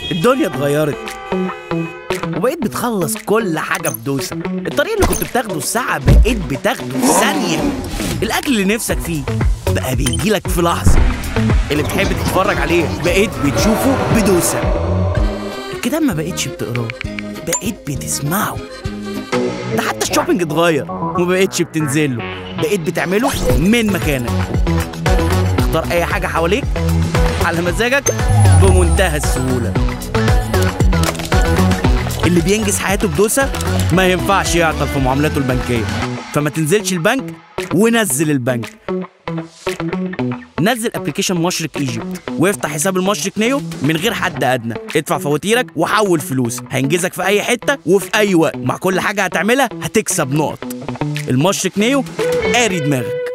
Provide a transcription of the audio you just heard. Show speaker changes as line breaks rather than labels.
الدنيا اتغيرت وبقيت بتخلص كل حاجة بدوسة الطريق اللي كنت بتاخده الساعة بقيت بتاخده في ثانية الأكل اللي نفسك فيه بقى بيجيلك في لحظة اللي بتحب تتفرج عليه بقيت بتشوفه بدوسة الكتاب ما بقيتش بتقراه بقيت بتسمعه ده حتى الشوبينج اتغير وما بقيتش بتنزله بقيت بتعمله من مكانك اختار اي حاجة حواليك على مزاجك بمنتهى السهولة اللي بينجز حياته بدوسة ما ينفعش يعطل في معاملاته البنكية فما تنزلش البنك ونزل البنك نزل ابلكيشن مشرق ايجيبت وافتح حساب المشرق نيو من غير حد ادنى ادفع فواتيرك وحول فلوس هينجزك في اي حته وفي اي وقت مع كل حاجه هتعملها هتكسب نقط المشرق نيو قاري دماغك